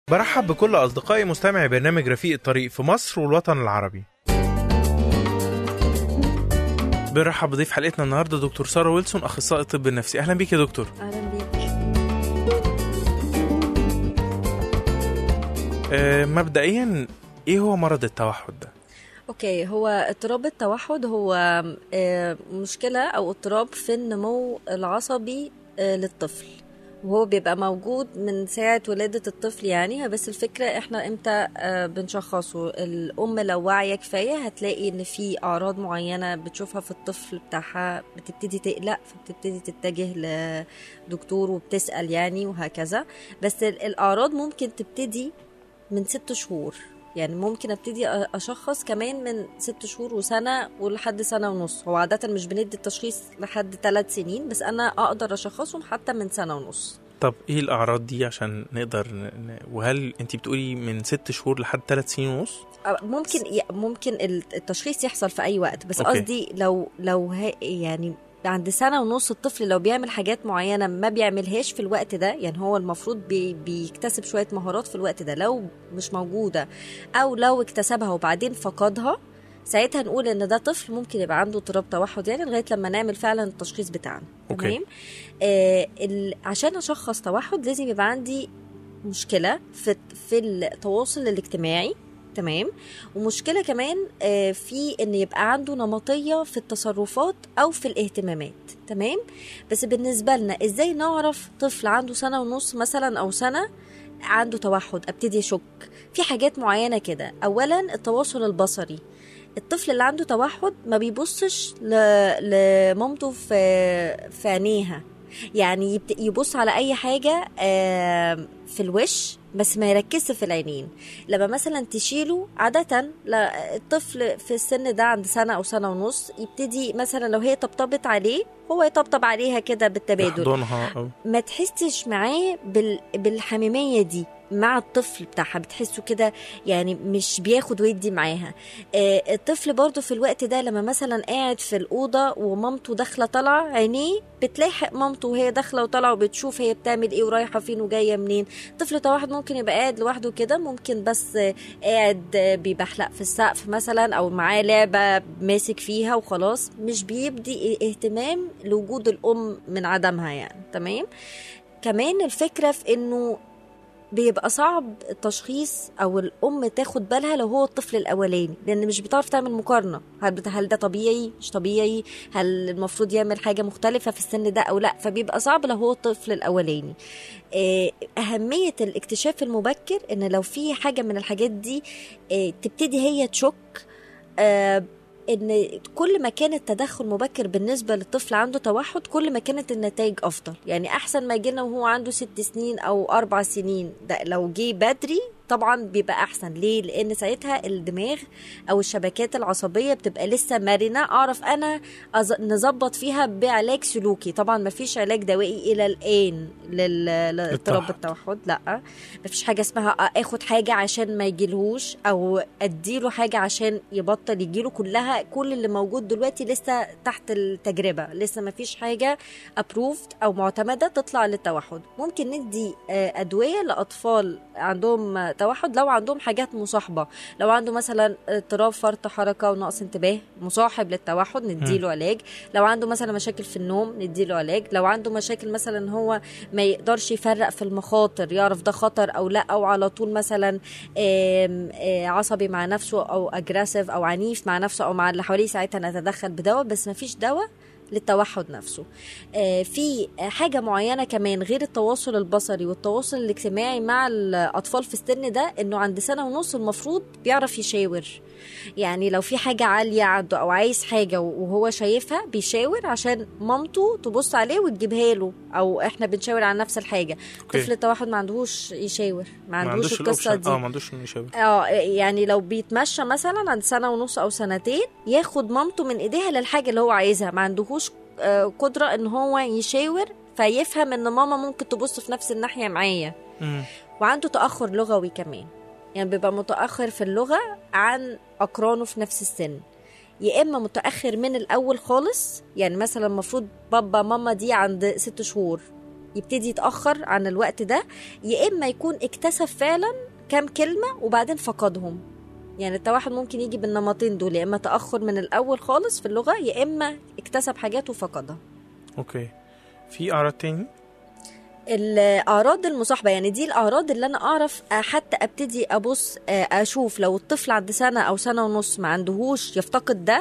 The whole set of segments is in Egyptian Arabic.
برحب بكل أصدقائي مستمعي برنامج رفيق الطريق في مصر والوطن العربي برحب بضيف حلقتنا النهارده دكتور ساره ويلسون اخصائي الطب النفسي اهلا بيك يا دكتور اهلا بيك آه مبدئيا ايه هو مرض التوحد ده اوكي هو اضطراب التوحد هو آه، مشكله او اضطراب في النمو العصبي آه، للطفل وهو بيبقى موجود من ساعة ولادة الطفل يعني بس الفكرة احنا امتى آه، بنشخصه الأم لو واعية كفاية هتلاقي ان في أعراض معينة بتشوفها في الطفل بتاعها بتبتدي تقلق فبتبتدي تتجه لدكتور وبتسأل يعني وهكذا بس ال- الأعراض ممكن تبتدي من ست شهور يعني ممكن ابتدي أ- اشخص كمان من ست شهور وسنه ولحد سنه ونص هو عاده مش بندي التشخيص لحد ثلاث سنين بس انا اقدر اشخصهم حتى من سنه ونص طب ايه الاعراض دي عشان نقدر ن... ن- وهل انت بتقولي من ست شهور لحد ثلاث سنين ونص أ- ممكن ي- ممكن التشخيص يحصل في اي وقت بس أوكي. قصدي لو لو ه- يعني عند سنة ونص الطفل لو بيعمل حاجات معينة ما بيعملهاش في الوقت ده يعني هو المفروض بي بيكتسب شوية مهارات في الوقت ده لو مش موجودة أو لو اكتسبها وبعدين فقدها ساعتها نقول ان ده طفل ممكن يبقى عنده اضطراب توحد يعني لغايه لما نعمل فعلا التشخيص بتاعنا أوكي. تمام آه ال- عشان اشخص توحد لازم يبقى عندي مشكله في في التواصل الاجتماعي تمام ومشكله كمان آه، في ان يبقى عنده نمطيه في التصرفات او في الاهتمامات تمام بس بالنسبه لنا ازاي نعرف طفل عنده سنه ونص مثلا او سنه عنده توحد ابتدي اشك في حاجات معينه كده اولا التواصل البصري الطفل اللي عنده توحد ما بيبصش ل- لمامته في في عينيها يعني يبت- يبص على اي حاجه آم، في الوش بس ما يركزش في العينين لما مثلا تشيله عادة لا الطفل في السن ده عند سنة أو سنة ونص يبتدي مثلا لو هي طبطبت عليه هو يطبطب عليها كده بالتبادل يحضنها او ما تحسش معاه بال... بالحميمية دي مع الطفل بتاعها بتحسه كده يعني مش بياخد ويدي معاها آه الطفل برضو في الوقت ده لما مثلا قاعد في الأوضة ومامته داخلة طالعة عينيه بتلاحق مامته وهي داخلة وطالعة وبتشوف هي بتعمل ايه ورايحة فين وجاية منين طفل توحد ممكن يبقى قاعد لوحده كده ممكن بس آه، قاعد آه، بيبحلق في السقف مثلا او معاه لعبة ماسك فيها وخلاص مش بيبدي اهتمام لوجود الأم من عدمها يعني تمام كمان الفكرة في انه بيبقى صعب التشخيص او الام تاخد بالها لو هو الطفل الاولاني لان مش بتعرف تعمل مقارنه هل بت- هل ده طبيعي مش طبيعي هل المفروض يعمل حاجه مختلفه في السن ده او لا فبيبقى صعب لو هو الطفل الاولاني آه، اهميه الاكتشاف المبكر ان لو في حاجه من الحاجات دي آه، تبتدي هي تشك آه، ان كل ما كان التدخل مبكر بالنسبه للطفل عنده توحد كل ما كانت النتائج افضل يعني احسن ما يجينا وهو عنده ست سنين او اربع سنين ده لو جه بدري طبعا بيبقى احسن ليه لان ساعتها الدماغ او الشبكات العصبيه بتبقى لسه مرنه اعرف انا أز- نظبط فيها بعلاج سلوكي طبعا ما فيش علاج دوائي الى الان لل- لاضطراب للتوحد. التوحد لا ما فيش حاجه اسمها اخد حاجه عشان ما يجيلهوش او اديله حاجه عشان يبطل يجيله كلها كل اللي موجود دلوقتي لسه تحت التجربه لسه ما فيش حاجه ابروفد او معتمده تطلع للتوحد ممكن ندي آه، ادويه لاطفال عندهم آه، توحد لو عندهم حاجات مصاحبه لو عنده مثلا اضطراب فرط حركه ونقص انتباه مصاحب للتوحد نديله علاج لو عنده مثلا مشاكل في النوم نديله علاج لو عنده مشاكل مثلا هو ما يقدرش يفرق في المخاطر يعرف ده خطر او لا او على طول مثلا آم، آه، عصبي مع نفسه او اجريسيف او عنيف مع نفسه او مع اللي حواليه ساعتها نتدخل بدواء بس ما فيش دواء للتوحد نفسه آه، في حاجة معينة كمان غير التواصل البصري والتواصل الاجتماعي مع الأطفال في السن ده إنه عند سنة ونص المفروض بيعرف يشاور يعني لو في حاجة عالية عنده أو عايز حاجة وهو شايفها بيشاور عشان مامته تبص عليه وتجيبها له أو إحنا بنشاور على نفس الحاجة أوكي. طفل التوحد ما عندهوش يشاور ما ما عندهوش عندوش القصة الاوبشن دي اه ما عندوش انه يشاور اه يعني لو بيتمشى مثلا عند سنه ونص او سنتين ياخد مامته من ايديها للحاجه اللي هو عايزها ما عندهوش آه، قدره ان هو يشاور فيفهم ان ماما ممكن تبص في نفس الناحيه معايا مم. وعنده تاخر لغوي كمان يعني بيبقى متاخر في اللغه عن اقرانه في نفس السن يا اما متاخر من الاول خالص يعني مثلا المفروض بابا ماما دي عند ست شهور يبتدي يتاخر عن الوقت ده يا اما يكون اكتسب فعلا كام كلمه وبعدين فقدهم يعني التوحد ممكن يجي بالنمطين دول يا اما تاخر من الاول خالص في اللغه يا اما اكتسب حاجات وفقدها اوكي في اعراض تاني الاعراض المصاحبه يعني دي الاعراض اللي انا اعرف حتى ابتدي ابص آه، اشوف لو الطفل عند سنه او سنه ونص ما عندهوش يفتقد ده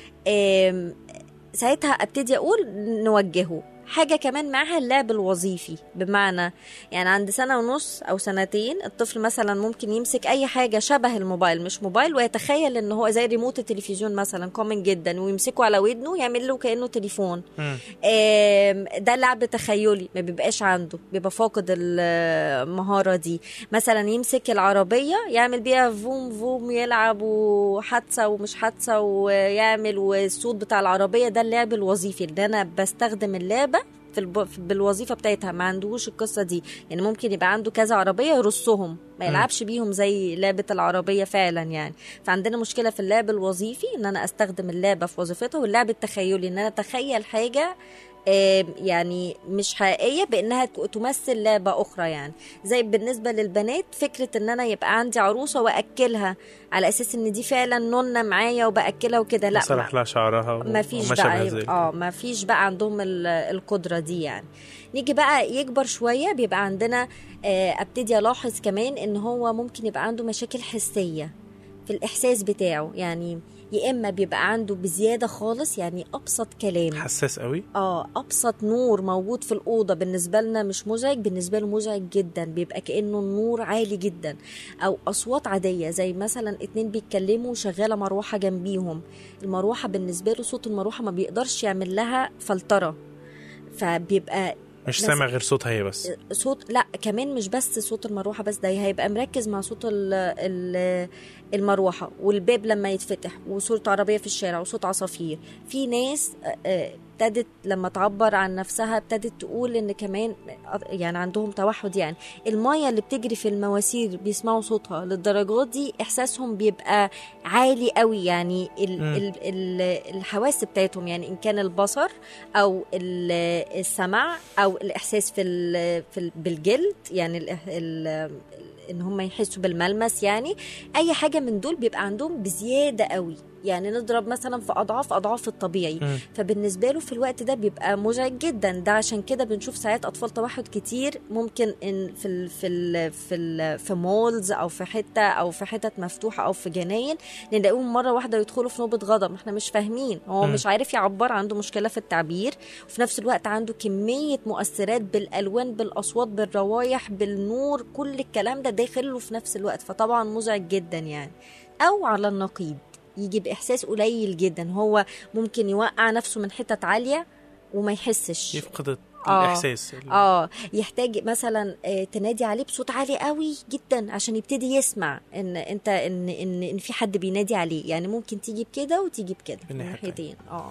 آم، ساعتها ابتدي اقول نوجهه حاجة كمان معاها اللعب الوظيفي بمعنى يعني عند سنة ونص أو سنتين الطفل مثلا ممكن يمسك أي حاجة شبه الموبايل مش موبايل ويتخيل إن هو زي ريموت التلفزيون مثلا كومن جدا ويمسكه على ودنه يعمل له كأنه تليفون مم. آم، ده لعب تخيلي ما بيبقاش عنده بيبقى فاقد المهارة دي مثلا يمسك العربية يعمل بيها فوم فوم يلعب وحادثة ومش حادثة ويعمل والصوت بتاع العربية ده اللعب الوظيفي اللي أنا بستخدم اللعبة في الب... في- بالوظيفه بتاعتها ما عندهوش القصه دي يعني ممكن يبقى عنده كذا عربيه يرصهم ما يلعبش بيهم زي لعبه العربيه فعلا يعني فعندنا مشكله في اللعب الوظيفي ان انا استخدم اللعبه في وظيفتها واللعب التخيلي ان انا اتخيل حاجه آم، يعني مش حقيقيه بانها ت- تمثل لعبه اخرى يعني زي بالنسبه للبنات فكره ان انا يبقى عندي عروسه واكلها على اساس ان دي فعلا نونه معايا وباكلها وكده لا سرح لها شعرها و- ما فيش وما شابه بقى ذلك. اه ما فيش بقى عندهم ال- القدره دي يعني نيجي بقى يكبر شويه بيبقى عندنا آه، ابتدي الاحظ كمان ان هو ممكن يبقى عنده مشاكل حسيه في الاحساس بتاعه يعني يا اما بيبقى عنده بزياده خالص يعني ابسط كلام حساس قوي اه ابسط نور موجود في الاوضه بالنسبه لنا مش مزعج بالنسبه له مزعج جدا بيبقى كانه النور عالي جدا او اصوات عاديه زي مثلا اتنين بيتكلموا وشغاله مروحه جنبيهم المروحه بالنسبه له صوت المروحه ما بيقدرش يعمل لها فلتره فبيبقى مش بس- سامع غير صوتها هي بس صوت لا كمان مش بس صوت المروحه بس ده هيبقى مركز مع صوت ال ال المروحه والباب لما يتفتح وصوت عربيه في الشارع وصوت عصافير في ناس آه، آه، ابتدت لما تعبر عن نفسها ابتدت تقول ان كمان آه، يعني عندهم توحد يعني المايه اللي بتجري في المواسير بيسمعوا صوتها للدرجات دي احساسهم بيبقى عالي قوي يعني ال مم. ال ال الحواس بتاعتهم يعني ان كان البصر او ال- السمع او الاحساس في ال في ال بالجلد يعني ال ال ان هم يحسوا بالملمس يعني اي حاجه من دول بيبقى عندهم بزياده قوي يعني نضرب مثلا في اضعاف اضعاف الطبيعي مم. فبالنسبه له في الوقت ده بيبقى مزعج جدا ده عشان كده بنشوف ساعات اطفال توحد كتير ممكن ان في ال في ال في ال في مولز او في حته او في حتت مفتوحه او في جناين نلاقيهم مره واحده يدخلوا في نوبه غضب احنا مش فاهمين هو مم. مش عارف يعبر عنده مشكله في التعبير وفي نفس الوقت عنده كميه مؤثرات بالالوان بالاصوات بالروايح بالنور كل الكلام ده داخل له في نفس الوقت فطبعا مزعج جدا يعني او على النقيض يجي باحساس قليل جدا هو ممكن يوقع نفسه من حتت عاليه وما يحسش يفقد ال- آه. الاحساس ال- اه يحتاج مثلا آه، تنادي عليه بصوت عالي قوي جدا عشان يبتدي يسمع ان انت ان ان, إن في حد بينادي عليه يعني ممكن تيجي بكده وتيجي بكده من من ناحية ناحيتين اه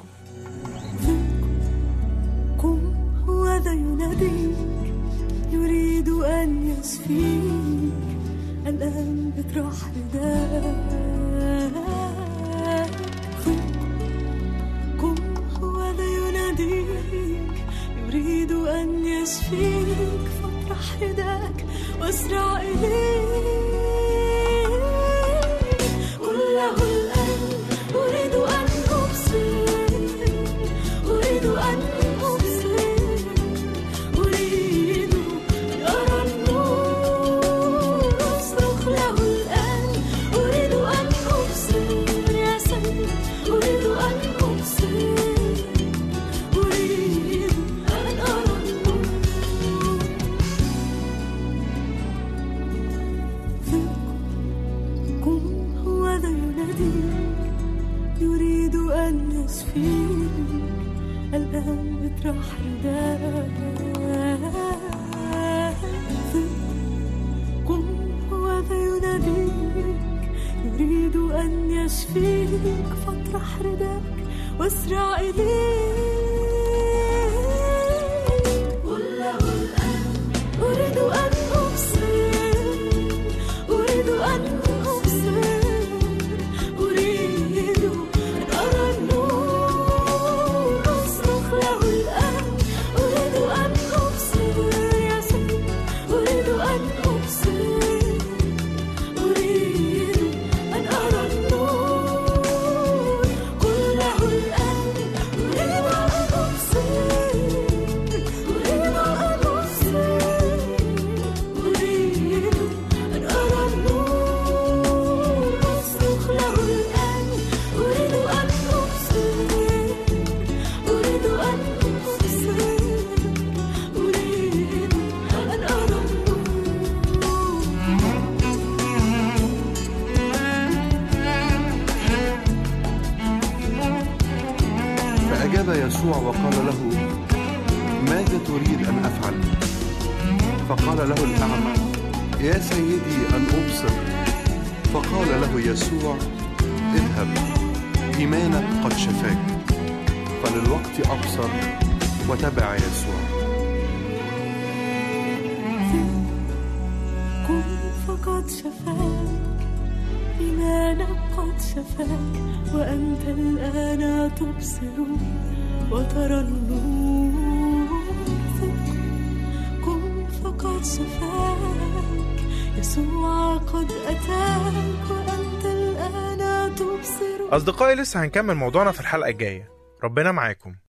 قم هو ذا يناديك يريد أن يشفيك الآن اطرح رداك قم هو ذا يناديك يريد أن يشفيك فاطرح رداك واسرع إليه قل له الآن أريد أن أبصر أريد أن أبصر أريد أن أرى النور أصرخ له الآن أريد أن أبصر يا سيد أريد أن أبصر أريد أن أرى النور قم هو ذا يناديك يريد أن يشفيك الآن اطرح رداك قم هو ذا يناديك يريد أن يشفيك فاطرح رداك واسرع إليه قل له الآن أريد أن أبصر أريد أن أبصر أريد أن أرى النور أصرخ له الآن أريد أن أبصر له الأعمى يا سيدي أن أبصر فقال له يسوع اذهب إيمانك قد شفاك فللوقت أبصر وتبع يسوع كن فقد شفاك إيمانك قد شفاك وأنت الآن تبصر وترى النور ثق كن فقد شفاك يسوع قد أتاك وأنت الآن تبصر أصدقائي لسه هنكمل موضوعنا في الحلقة الجاية ربنا معاكم